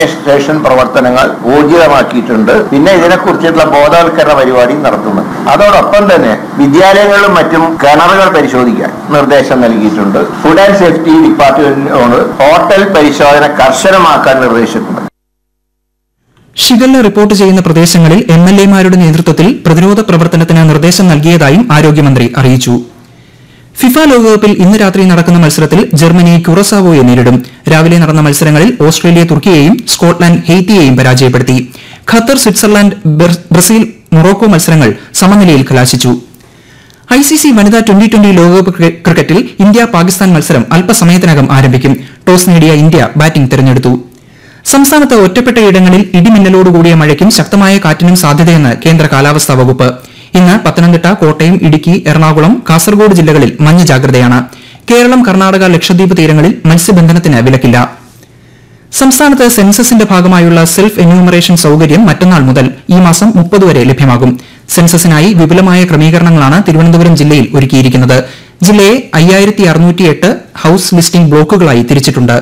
station പ്രവർത്തനങ്ങൾ ഊർജിതമാക്കിയിട്ടുണ്ട് പിന്നെ ഇതിനെക്കുറിച്ചുള്ള ബോധവൽക്കരണ പരിപാടി നടത്തുന്നു അതോടൊപ്പം തന്നെ വിദ്യാലയങ്ങളിലും മറ്റും കിണറുകൾ പരിശോധിക്കാൻ നിർദ്ദേശം നൽകിയിട്ടുണ്ട് ഫുഡ് ആൻഡ് സേഫ്റ്റി ഡിപ്പാർട്ട്മെന്റിനോട് ഹോട്ടൽ പരിശോധന കർശനമാക്കാൻ നിർദ്ദേശിച്ചിട്ടുണ്ട് ഷിഗല്ല റിപ്പോർട്ട് ചെയ്യുന്ന പ്രദേശങ്ങളിൽ എം എൽ എമാരുടെ നേതൃത്വത്തിൽ പ്രതിരോധ പ്രവർത്തനത്തിന് നിർദ്ദേശം നൽകിയതായും ആരോഗ്യമന്ത്രി അറിയിച്ചു ഫിഫ ലോകകപ്പിൽ ഇന്ന് രാത്രി നടക്കുന്ന മത്സരത്തിൽ ജർമ്മനി ക്യുറസാവോയെ നേരിടും രാവിലെ നടന്ന മത്സരങ്ങളിൽ ഓസ്ട്രേലിയ തുർക്കിയെയും സ്കോട്ട്ലാൻഡ് ഹെയ്ത്തിയെയും പരാജയപ്പെടുത്തി ഖത്തർ സ്വിറ്റ്സർലാൻഡ് ബ്ര- ബ്രസീൽ മൊറോക്കോ മത്സരങ്ങൾ സമനിലയിൽ കലാശിച്ചു ഐ സി സി വനിതാ ട്വന്റി ട്വന്റി ലോകകപ്പ് ക്രി- ക്രിക്കറ്റിൽ ഇന്ത്യ പാകിസ്ഥാൻ മത്സരം അല്പസമയത്തിനകം ആരംഭിക്കും ടോസ് നേടിയ ഇന്ത്യ ബാറ്റിംഗ് തെരഞ്ഞെടുത്തു സംസ്ഥാനത്ത് ഒറ്റപ്പെട്ട ഇടങ്ങളിൽ ഇടിമിന്നലോടുകൂടിയ മഴയ്ക്കും ശക്തമായ കാറ്റിനും സാധ്യതയെന്ന് കേന്ദ്ര കാലാവസ്ഥാ വകുപ്പ് ഇന്ന് പത്തനംതിട്ട കോട്ടയം ഇടുക്കി എറണാകുളം കാസർഗോഡ് ജില്ലകളിൽ മഞ്ഞ ജാഗ്രതയാണ് കേരളം കർണാടക ലക്ഷദ്വീപ് തീരങ്ങളിൽ മത്സ്യബന്ധനത്തിന് വിലക്കില്ല സംസ്ഥാനത്ത് സെൻസസിന്റെ ഭാഗമായുള്ള സെൽഫ് എന്യൂമറേഷൻ സൌകര്യം മറ്റന്നാൾ മുതൽ ഈ മാസം മുപ്പത് വരെ ലഭ്യമാകും സെൻസസിനായി വിപുലമായ ക്രമീകരണങ്ങളാണ് തിരുവനന്തപുരം ജില്ലയിൽ ഒരുക്കിയിരിക്കുന്നത് ജില്ലയെ അയ്യായിരത്തി അറുന്നൂറ്റിയെട്ട് ഹൌസ് ലിസ്റ്റിംഗ് ബ്ലോക്കുകളായി തിരിച്ചിട്ടുണ്ട്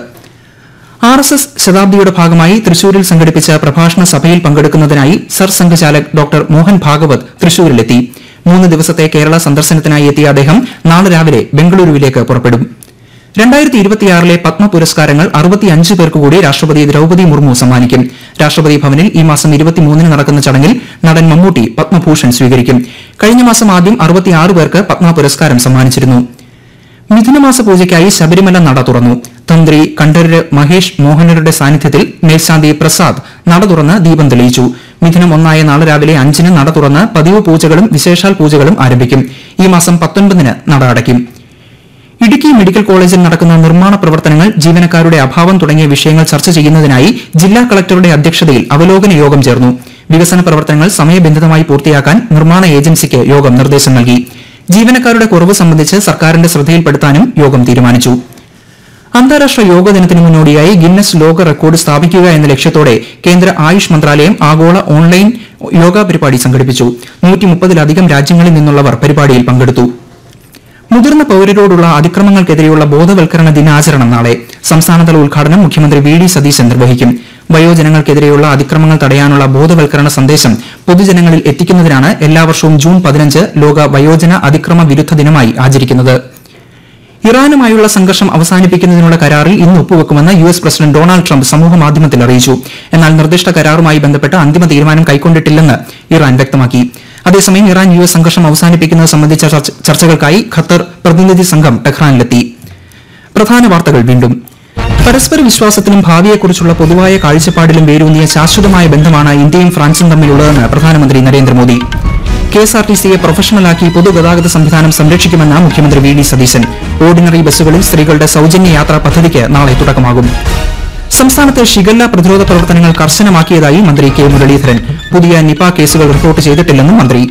ആർ എസ് എസ് ശതാബ്ദിയുടെ ഭാഗമായി തൃശൂരിൽ സംഘടിപ്പിച്ച പ്രഭാഷണ സഭയിൽ പങ്കെടുക്കുന്നതിനായി സർ സംഘചാലക് ഡോക്ടർ മോഹൻ ഭാഗവത് തൃശൂരിലെത്തി മൂന്ന് ദിവസത്തെ കേരള സന്ദർശനത്തിനായി എത്തിയ അദ്ദേഹം നാളെ രാവിലെ ബംഗളൂരുവിലേക്ക് പുറപ്പെടും രണ്ടായിരത്തി ഇരുപത്തിയാറിലെ പത്മ പുരസ്കാരങ്ങൾ അറുപത്തിയഞ്ച് പേർക്ക് കൂടി രാഷ്ട്രപതി ദ്രൌപദി മുർമു സമ്മാനിക്കും രാഷ്ട്രപതി ഭവനിൽ ഈ മാസം ഇരുപത്തിമൂന്നിന് നടക്കുന്ന ചടങ്ങിൽ നടൻ മമ്മൂട്ടി പത്മഭൂഷൺ സ്വീകരിക്കും കഴിഞ്ഞ മാസം ആദ്യം അറുപത്തിയാറ് പേർക്ക് പത്മ പുരസ്കാരം സമ്മാനിച്ചിരുന്നു മിഥുനമാസ പൂജയ്ക്കായി ശബരിമല നട തുറന്നു തന്ത്രി കണ്ഠരര് മഹേഷ് മോഹനരുടെ സാന്നിധ്യത്തിൽ മേൽശാന്തി പ്രസാദ് നട തുറന്ന് ദീപം തെളിയിച്ചു മിഥുനം ഒന്നായ നാളെ രാവിലെ അഞ്ചിന് നട തുറന്ന് പതിവ് പൂജകളും വിശേഷാൽ പൂജകളും ആരംഭിക്കും ഈ മാസം പത്തൊൻപതിന് നട അടയ്ക്കും ഇടുക്കി മെഡിക്കൽ കോളേജിൽ നടക്കുന്ന നിർമ്മാണ പ്രവർത്തനങ്ങൾ ജീവനക്കാരുടെ അഭാവം തുടങ്ങിയ വിഷയങ്ങൾ ചർച്ച ചെയ്യുന്നതിനായി ജില്ലാ കളക്ടറുടെ അധ്യക്ഷതയിൽ അവലോകന യോഗം ചേർന്നു വികസന പ്രവർത്തനങ്ങൾ സമയബന്ധിതമായി പൂർത്തിയാക്കാൻ നിർമ്മാണ ഏജൻസിക്ക് യോഗം നിർദ്ദേശം നൽകി ജീവനക്കാരുടെ കുറവ് സംബന്ധിച്ച് സർക്കാരിന്റെ ശ്രദ്ധയിൽപ്പെടുത്താനും യോഗം തീരുമാനിച്ചു അന്താരാഷ്ട്ര യോഗ ദിനത്തിന് മുന്നോടിയായി ഗിന്നസ് ലോക റെക്കോർഡ് സ്ഥാപിക്കുക എന്ന ലക്ഷ്യത്തോടെ കേന്ദ്ര ആയുഷ് മന്ത്രാലയം ആഗോള ഓൺലൈൻ യോഗ പരിപാടി സംഘടിപ്പിച്ചു നൂറ്റിമുപ്പതിലധികം രാജ്യങ്ങളിൽ നിന്നുള്ളവർ പരിപാടിയിൽ പങ്കെടുത്തു മുതിർന്ന പൌരരോടുള്ള അതിക്രമങ്ങൾക്കെതിരെയുള്ള ബോധവൽക്കരണ ദിനാചരണം നാളെ സംസ്ഥാനതല ഉദ്ഘാടനം മുഖ്യമന്ത്രി വി ഡി സതീശൻ നിർവഹിക്കും വയോജനങ്ങൾക്കെതിരെയുള്ള അതിക്രമങ്ങൾ തടയാനുള്ള ബോധവൽക്കരണ സന്ദേശം പൊതുജനങ്ങളിൽ എത്തിക്കുന്നതിനാണ് എല്ലാ വർഷവും ജൂൺ പതിനഞ്ച് ലോക വയോജന അതിക്രമ വിരുദ്ധ ദിനമായി ആചരിക്കുന്നത് ഇറാനുമായുള്ള സംഘർഷം അവസാനിപ്പിക്കുന്നതിനുള്ള കരാറിൽ ഇന്ന് ഒപ്പുവെക്കുമെന്ന് U S president Donald Trump സമൂഹമാധ്യമത്തിൽ അറിയിച്ചു എന്നാൽ നിർദ്ദിഷ്ട കരാറുമായി ബന്ധപ്പെട്ട് അന്തിമ തീരുമാനം കൈക്കൊണ്ടിട്ടില്ലെന്ന് ഇറാൻ വ്യക്തമാക്കി അതേസമയം ഇറാൻ യു എസ് സംഘർഷം അവസാനിപ്പിക്കുന്നത് സംബന്ധിച്ച ചർച്ച- ചർച്ചകൾക്കായി ഖത്തർ പ്രതിനിധി സംഘം ടെഹ്റാനിലെത്തി പ്രധാന വാർത്തകൾ വീണ്ടും പരസ്പര വിശ്വാസത്തിലും ഭാവിയെക്കുറിച്ചുള്ള പൊതുവായ കാഴ്ചപ്പാടിലും വേരൂന്നിയ ശാശ്വതമായ ബന്ധമാണ് ഇന്ത്യയും ഫ്രാൻസും തമ്മിലുള്ളതെന്ന് പ്രധാനമന്ത്രി Narendra Modi K S R T സിയെ പ്രൊഫഷണലാക്കി പൊതുഗതാഗത സംവിധാനം സംരക്ഷിക്കുമെന്ന് മുഖ്യമന്ത്രി വി ഡി സതീശൻ ഓർഡിനറി ബസ്സുകളിൽ സ്ത്രീകളുടെ സൌജന്യ യാത്രാ പദ്ധതിക്ക് നാളെ തുടക്കമാകും സംസ്ഥാനത്ത് ഷിഗല്ല പ്രതിരോധ പ്രവർത്തനങ്ങൾ കർശനമാക്കിയതായി മന്ത്രി കെ മുരളീധരൻ പുതിയ നിപ കേസുകൾ റിപ്പോർട്ട് ചെയ്തിട്ടില്ലെന്നും മന്ത്രി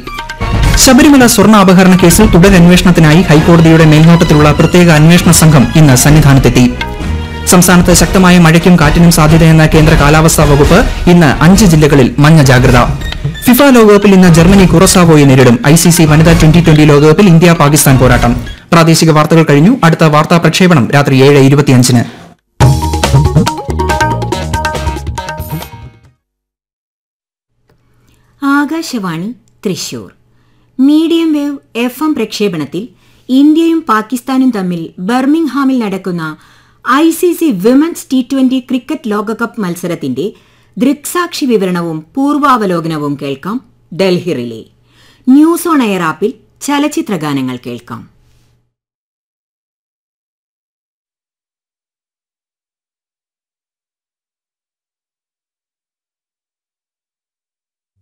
ശബരിമല സ്വർണ്ണ അപഹരണ കേസിൽ തുടരന്വേഷണത്തിനായി ഹൈക്കോടതിയുടെ മേൽനോട്ടത്തിലുള്ള പ്രത്യേക അന്വേഷണ സംഘം ഇന്ന് സന്നിധാനത്തെത്തി സംസ്ഥാനത്ത് ശക്തമായ മഴയ്ക്കും കാറ്റിനും സാധ്യതയെന്ന കേന്ദ്ര കാലാവസ്ഥാ വകുപ്പ് ഇന്ന് അഞ്ച് ജില്ലകളിൽ മഞ്ഞ ജാഗ്രത ഫിഫ ലോകകപ്പിൽ ഇന്ന് ജർമ്മനി കുറസാവോയെ നേരിടും ഐ സി സി വനിതാ ട്വന്റി ട്വന്റി ലോകകപ്പിൽ ഇന്ത്യ പാകിസ്ഥാൻ പോരാട്ടം പ്രാദേശിക വാർത്തകൾ കഴിഞ്ഞു അടുത്ത വാർത്താ പ്രക്ഷേപണം രാത്രി ഏഴ് ഇരുപത്തിയഞ്ചിന് Akashvani Thrissur medium wave F M പ്രക്ഷേപണത്തിൽ ഇന്ത്യയും പാകിസ്ഥാനും തമ്മിൽ ബർമിംഗ്ഹാമിൽ നടക്കുന്ന I C C women's T twenty cricket ലോകകപ്പ് മത്സരത്തിന്റെ ദൃക്സാക്ഷി വിവരണവും പൂർവാവലോകനവും കേൾക്കാം Delhi relay news on air ആപ്പിൽ ചലച്ചിത്ര ഗാനങ്ങൾ കേൾക്കാം